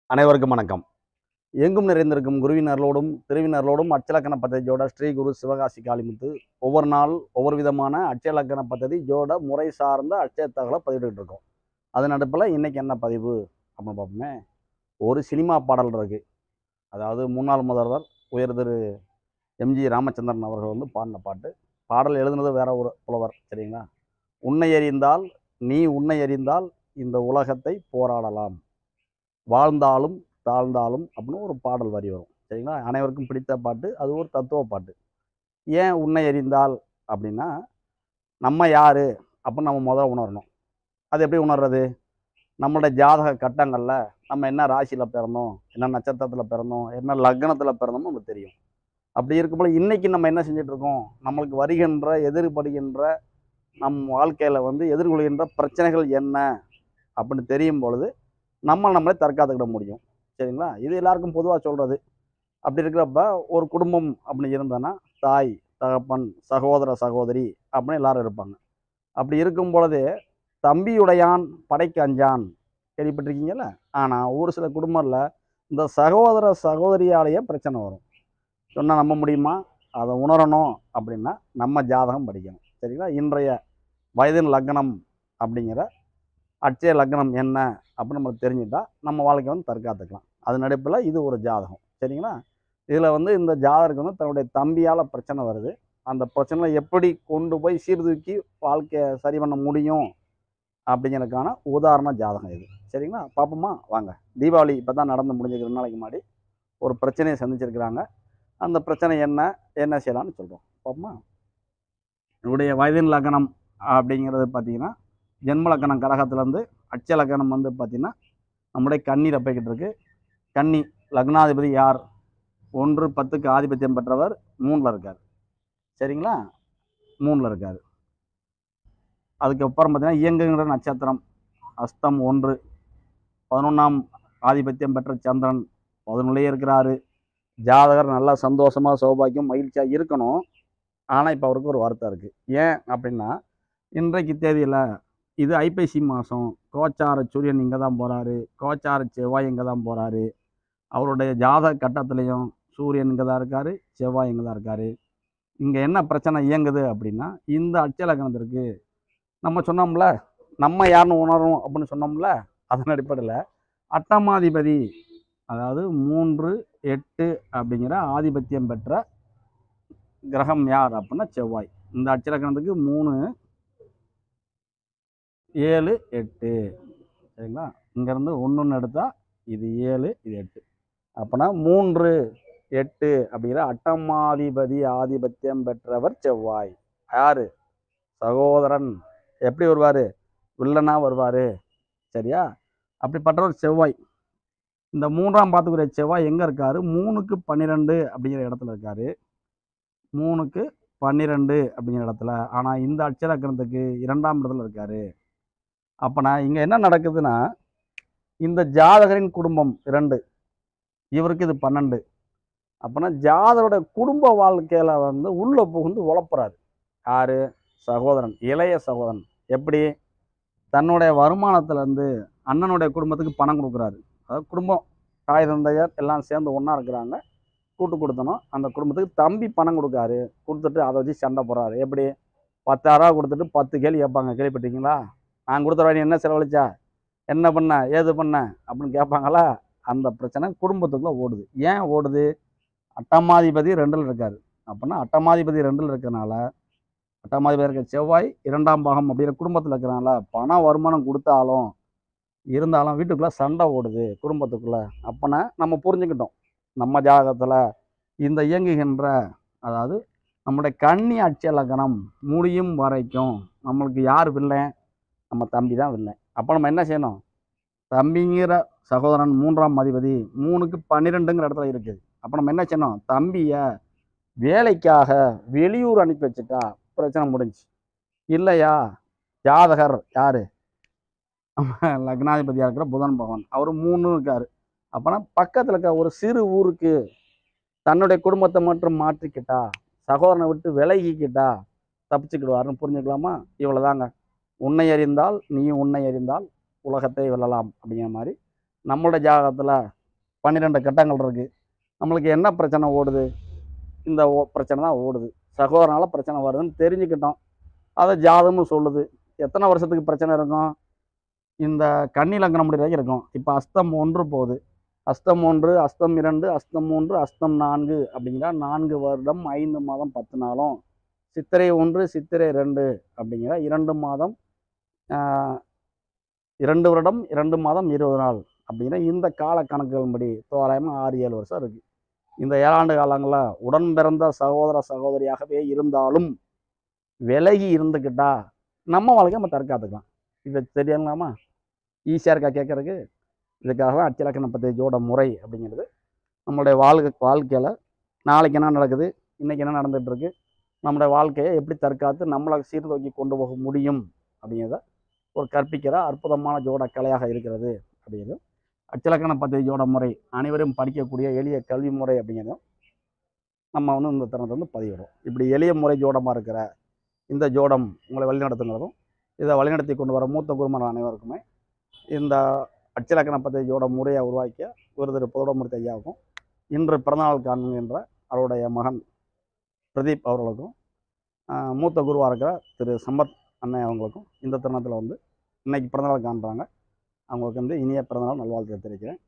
அனைவருக்கும் வணக்கம் எங்கும் நிறைந்திருக்கும் குருவினர்களோடும் திருவினர்களோடும் அச்சலக்கண பദ്ധதியோட ஸ்ரீ குரு சிவகாசி காளிமுத்து ஒவ்வொரு நாள் ஒவ்வொரு விதமான அச்சலக்கண பദ്ധதியோட முறை சார்ந்த அச்சய தகவலை பதிவிட்டு இருக்கோம் அதன் அடுப்பில் இன்னைக்கு என்ன பதிவு அப்படின்னு பார்ப்போமே ஒரு சினிமா பாடல் இருக்கு அதாவது முன்னாள் முதல்வர் உயர் திரு எம்ஜி ராமச்சந்திரன் அவர்கள் வந்து பாடின பாட்டு பாடல் எழுதுனது வேற ஒரு புலவர் சரிங்களா உன்னை அறிந்தால் நீ உன்னை அறிந்தால் இந்த உலகத்தை போராடலாம் வாழ்ந்தாலும் தாழ்ந்தாலும் அப்படின்னு ஒரு பாடல் வரி வரும் சரிங்களா அனைவருக்கும் பிடித்த பாட்டு அது ஒரு தத்துவ பாட்டு ஏன் உன்னை அறிந்தால் அப்படின்னா நம்ம யார் அப்படின்னு நம்ம முதல்ல உணரணும் அது எப்படி உணர்றது நம்மளோட ஜாதக கட்டங்களில் நம்ம என்ன ராசியில் பிறந்தோம் என்ன நட்சத்திரத்தில் பிறந்தோம் என்ன லக்னத்தில் பிறந்தோமோ நமக்கு தெரியும் அப்படி இருக்கும்போது இன்றைக்கி நம்ம என்ன செஞ்சுட்டு இருக்கோம் நம்மளுக்கு வருகின்ற எதிர்படுகின்ற நம் வாழ்க்கையில் வந்து எதிர்கொள்கின்ற பிரச்சனைகள் என்ன அப்படின்னு தெரியும் பொழுது நம்ம நம்மளே தற்காத்துக்கிட முடியும் சரிங்களா இது எல்லாருக்கும் பொதுவாக சொல்கிறது அப்படி இருக்கிறப்ப ஒரு குடும்பம் அப்படி இருந்ததுன்னா தாய் தகப்பன் சகோதர சகோதரி அப்படின்னு எல்லாரும் இருப்பாங்க அப்படி இருக்கும் பொழுது தம்பியுடையான் படைக்கு அஞ்சான் கேள்விப்பட்டிருக்கீங்கல்ல ஆனால் ஒரு சில குடும்பத்தில் இந்த சகோதர சகோதரியாலேயே பிரச்சனை வரும் சொன்னால் நம்ப முடியுமா அதை உணரணும் அப்படின்னா நம்ம ஜாதகம் படிக்கணும் சரிங்களா இன்றைய வயதின் லக்னம் அப்படிங்கிற அட்சய லக்னம் என்ன அப்படின்னு நம்ம தெரிஞ்சுட்டா நம்ம வாழ்க்கை வந்து தற்காத்துக்கலாம் அதன் அடிப்பில் இது ஒரு ஜாதகம் சரிங்களா இதில் வந்து இந்த ஜாதகருக்கு வந்து தன்னுடைய தம்பியால் பிரச்சனை வருது அந்த பிரச்சனையை எப்படி கொண்டு போய் சீர்தூக்கி வாழ்க்கையை சரி பண்ண முடியும் அப்படிங்கிறதுக்கான உதாரண ஜாதகம் இது சரிங்களா பார்ப்போமா வாங்க தீபாவளி இப்போ தான் நடந்து முடிஞ்சுக்கிற நாளைக்கு முன்னாடி ஒரு பிரச்சனையை சந்திச்சிருக்கிறாங்க அந்த பிரச்சனை என்ன என்ன செய்யலாம்னு சொல்கிறோம் பார்ப்போமா என்னுடைய வயதின் லக்னம் அப்படிங்கிறது பார்த்தீங்கன்னா ஜென்ம லக்கணம் கடகத்துலேருந்து அட்ச லக்கணம் வந்து பார்த்திங்கன்னா நம்முடைய கண்ணீர் போய்கிட்டு இருக்கு கன்னி லக்னாதிபதி யார் ஒன்று பத்துக்கு ஆதிபத்தியம் பெற்றவர் மூணில் இருக்கார் சரிங்களா மூணில் இருக்கார் அதுக்கப்புறம் பார்த்தீங்கன்னா இயங்குகிற நட்சத்திரம் அஸ்தம் ஒன்று பதினொன்றாம் ஆதிபத்தியம் பெற்ற சந்திரன் பதினொன்றுலேயே இருக்கிறாரு ஜாதகர் நல்லா சந்தோஷமாக சௌபாக்கியம் மகிழ்ச்சியாக இருக்கணும் ஆனால் இப்போ அவருக்கு ஒரு வருத்தம் இருக்குது ஏன் அப்படின்னா இன்றைக்கு தேதியில் இது ஐப்பசி மாதம் கோச்சார சூரியன் இங்கே தான் போகிறாரு கோச்சார செவ்வாய் இங்கே தான் போகிறாரு அவருடைய ஜாதக கட்டத்துலேயும் சூரியன் இங்கே தான் இருக்கார் செவ்வாய் இங்கே தான் இருக்கார் இங்கே என்ன பிரச்சனை இயங்குது அப்படின்னா இந்த அச்சலக்கணத்திற்கு நம்ம சொன்னோம்ல நம்ம யாருன்னு உணரும் அப்படின்னு சொன்னோம்ல அதன் அடிப்படையில் அட்டமாதிபதி அதாவது மூன்று எட்டு அப்படிங்கிற ஆதிபத்தியம் பெற்ற கிரகம் யார் அப்படின்னா செவ்வாய் இந்த அச்சலக்கணத்துக்கு மூணு ஏழு எட்டு சரிங்களா இங்கேருந்து ஒன்று ஒன்று எடுத்தால் இது ஏழு இது எட்டு அப்போனா மூன்று எட்டு அப்படிங்கிற அட்டமாதிபதி ஆதிபத்தியம் பெற்றவர் செவ்வாய் யார் சகோதரன் எப்படி வருவார் வில்லனா வருவார் சரியா அப்படிப்பட்டவர் செவ்வாய் இந்த மூன்றாம் பாத்துக்குரிய செவ்வாய் எங்கே இருக்கார் மூணுக்கு பன்னிரெண்டு அப்படிங்கிற இடத்துல இருக்கார் மூணுக்கு பன்னிரெண்டு அப்படிங்கிற இடத்துல ஆனால் இந்த அட்சலக்கணத்துக்கு இரண்டாம் இடத்துல இருக்கார் அப்போனா இங்கே என்ன நடக்குதுன்னா இந்த ஜாதகரின் குடும்பம் இரண்டு இவருக்கு இது பன்னெண்டு அப்போனா ஜாதகரோட குடும்ப வாழ்க்கையில் வந்து உள்ளே புகுந்து உழப்புறாரு யார் சகோதரன் இளைய சகோதரன் எப்படி தன்னுடைய வருமானத்துலேருந்து அண்ணனுடைய குடும்பத்துக்கு பணம் கொடுக்குறாரு அதாவது குடும்பம் தாய் தந்தையர் எல்லாம் சேர்ந்து ஒன்றா இருக்கிறாங்க கூட்டு கொடுத்தனும் அந்த குடும்பத்துக்கு தம்பி பணம் கொடுக்காரு கொடுத்துட்டு அதை வச்சு சண்டை போடுறாரு எப்படி பத்தாயிரரூவா கொடுத்துட்டு பத்து கேள்வி கேட்பாங்க கேள்விப்பட்டீங்களா நான் கொடுத்த நீ என்ன செலவழிச்சா என்ன பண்ண ஏது பண்ண அப்படின்னு கேட்பாங்களா அந்த பிரச்சனை குடும்பத்துக்குள்ளே ஓடுது ஏன் ஓடுது அட்டமாதிபதி ரெண்டில் இருக்கார் அப்படின்னா அட்டமாதிபதி ரெண்டில் இருக்கறனால அட்டமாதிபதி இருக்க செவ்வாய் இரண்டாம் பாகம் அப்படிங்கிற குடும்பத்தில் இருக்கிறனால பணம் வருமானம் கொடுத்தாலும் இருந்தாலும் வீட்டுக்குள்ளே சண்டை ஓடுது குடும்பத்துக்குள்ளே அப்போனா நம்ம புரிஞ்சுக்கிட்டோம் நம்ம ஜாதகத்தில் இந்த இயங்குகின்ற அதாவது நம்முடைய கன்னி அட்சய லக்னம் முடியும் வரைக்கும் நம்மளுக்கு யார் வில்லன் நம்ம தம்பி தான் வில்லன் அப்போ நம்ம என்ன செய்யணும் தம்பிங்கிற சகோதரன் மூன்றாம் அதிபதி மூணுக்கு பன்னிரெண்டுங்கிற இடத்துல இருக்குது அப்போ நம்ம என்ன செய்யணும் தம்பியை வேலைக்காக வெளியூர் அனுப்பி வச்சுட்டா பிரச்சனை முடிஞ்சு இல்லையா ஜாதகர் யார் லக்னாதிபதியாக இருக்கிற புதன் பகவான் அவர் மூணு இருக்கார் அப்போனா பக்கத்தில் இருக்க ஒரு சிறு ஊருக்கு தன்னுடைய குடும்பத்தை மட்டும் மாற்றிக்கிட்டா சகோதரனை விட்டு விலகிக்கிட்டா தப்பிச்சுக்கிடுவாருன்னு புரிஞ்சுக்கலாமா இவ்வளோதாங்க உன்னை அறிந்தால் நீயும் உன்னை அறிந்தால் உலகத்தை வெல்லலாம் அப்படிங்கிற மாதிரி நம்மளோட ஜாதகத்தில் பன்னிரெண்டு கட்டங்கள் இருக்குது நம்மளுக்கு என்ன பிரச்சனை ஓடுது இந்த ஓ பிரச்சனை தான் ஓடுது சகோதரனால பிரச்சனை வருதுன்னு தெரிஞ்சுக்கிட்டோம் அதை ஜாதகமும் சொல்லுது எத்தனை வருஷத்துக்கு பிரச்சனை இருக்கும் இந்த கன்னி லக்னம் முடிகிற வரைக்கும் இருக்கும் இப்போ அஸ்தம் ஒன்று போகுது அஸ்தம் ஒன்று அஸ்தம் இரண்டு அஸ்தம் மூன்று அஸ்தம் நான்கு அப்படிங்கிற நான்கு வருடம் ஐந்து மாதம் பத்து நாளும் சித்திரை ஒன்று சித்திரை ரெண்டு அப்படிங்கிற இரண்டு மாதம் ஆஹ், இரண்டு வருடம் இரண்டு மாதம் இருபது நாள் அப்படிங்கிற இந்த கால கணக்குகளின்படி தோராயமாக ஆறு ஏழு வருஷம் இருக்குது இந்த ஏழாண்டு காலங்களில் உடன் பிறந்த சகோதர சகோதரியாகவே இருந்தாலும் விலகி இருந்துக்கிட்டா நம்ம வாழ்க்கை நம்ம தற்காத்துக்கலாம் இது தெரியாங்களாமா ஈஸியாக இருக்கா கேட்குறதுக்கு இதுக்காக தான் அச்சலக்கண பத்திரிகையோட முறை அப்படிங்கிறது நம்மளுடைய வாழ்க்கை வாழ்க்கையில் நாளைக்கு என்ன நடக்குது இன்றைக்கி என்ன நடந்துட்டு இருக்கு நம்மளுடைய வாழ்க்கையை எப்படி தற்காத்து நம்மளை சீர்தூக்கி கொண்டு போக முடியும் அப்படிங்கிறத ஒரு கற்பிக்கிற அற்புதமான ஜோட கலையாக இருக்கிறது அப்படிங்கிறது அச்சலக்கண பத்திரிகையோட முறை அனைவரும் படிக்கக்கூடிய எளிய கல்வி முறை அப்படிங்கிறதும் நம்ம வந்து இந்த தருணத்தை வந்து பதிவிடும் இப்படி எளிய முறை ஜோடமாக இருக்கிற இந்த ஜோடம் உங்களை வழிநடத்துங்கிறதும் இதை வழிநடத்தி கொண்டு வர மூத்த குருமார் அனைவருக்குமே இந்த அச்சலக்கண பத்திரிகையோட முறையை உருவாக்கிய ஒரு திரு புதடமூர்த்தி ஐயாவுக்கும் இன்று பிறந்தநாள் காண்கின்ற அவருடைய மகன் பிரதீப் அவர்களுக்கும் ஆஹ், மூத்த குருவாக இருக்கிற திரு சம்பத் அண்ணன் அவங்களுக்கும் இந்த தருணத்தில் வந்து இன்னைக்கு பிறந்தநாள் காண்றாங்க அவங்களுக்கு வந்து இனிய பிறந்தநாள் நல்வாழ்த்து தெரிவிக்கிறேன்